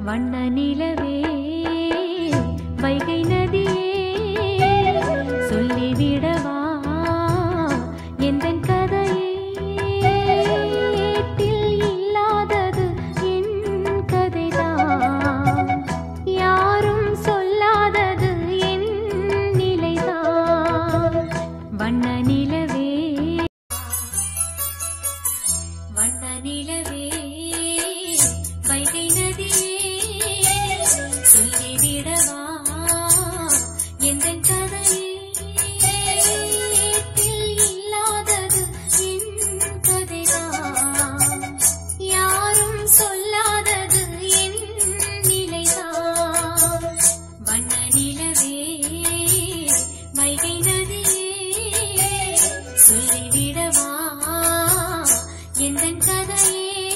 வண்ண நிலவே வைகை நதியே சொல்லிவிடவா எந்தன் கதையே ஏட்டில் இல்லாதது என் கதைதான் யாரும் சொல்லாதது என் நிலைதான் வண்ண நிலவே வண்ண நிலவே வைகை நதியே சொல்லிவிடவா எந்தன் கதையே ஏட்டில் இல்லாதது என் கதைதான் யாரும் சொல்லாதது என் நிலைதான் வண்ண நிலவே வைகை நதியே சொல்லிவிடவா எந்தன் கதையே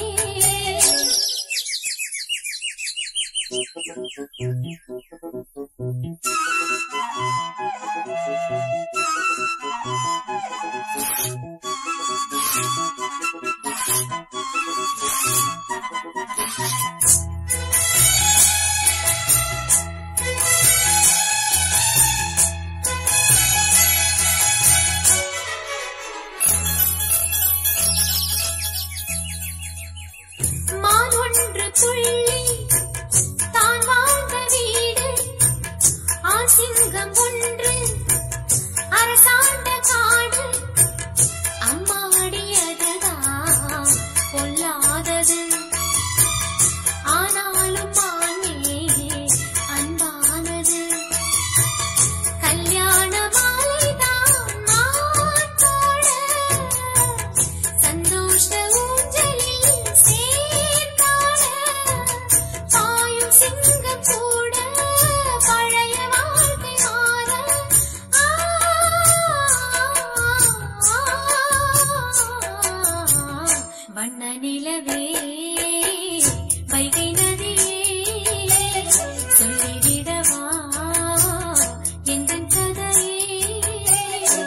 மான் ஒன்று துள்ளி தான் வாழ்ந்த வீடு ஆசிங்கம் ஒன்று அரசாண்ட காடு அம்மாடியதுதான் பொல்லாதது ஆனாலும் மானே அன்பானது கல்யாண மாலைதான் மாத்தோட சந்தோஷ ஊஞ்சலில் சேர்த்தாட பாயும் சிங்கம் கூட பழைய வாழ்க்கை மாற ஆ, வண்ண நிலவே வைகை நதியே சொல்லிவிடவா எந்தன் கதையே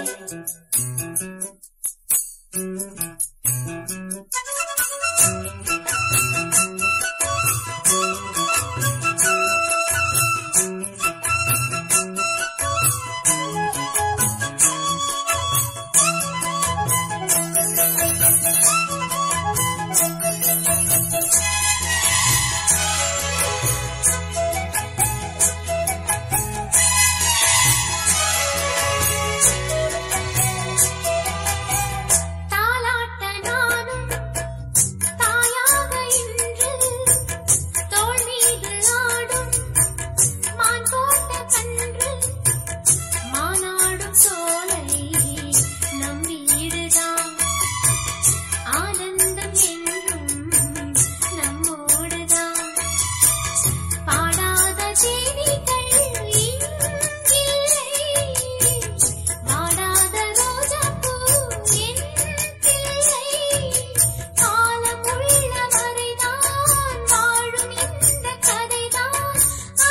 தாலாட்ட நானும் தாயாக இன்று தோள் மீது ஆடும் மான் போட்ட கன்று மானாடும் சோலை நம் வீடுதான் ஆனந்தம் என்றும் நம்மோடுதான் பாடாத செய்திகள் இங்கில்லை வாடாத ரோஜாப்பூ என் பிள்ளை காலம் உள்ள வரைதான் வாழும் இந்த கதைதான்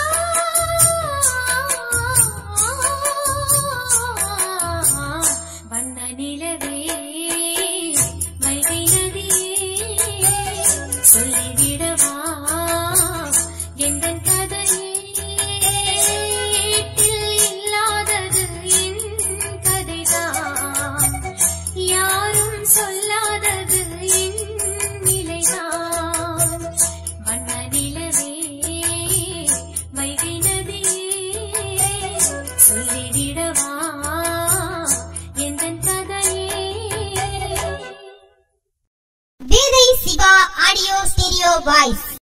வண்ண நிலவே வைகை நதியே சொல்லிவிடவா எந்தன் கதையே ஏட்டில் இல்லாதது என் கதைதான் யாரும் சொல்லாதது என் நிலைதான் வண்ண நிலவே வைகை நதியே சொல்லிவிடவா எந்தன் கதையே Vivai Siva Audio Stereo Voice.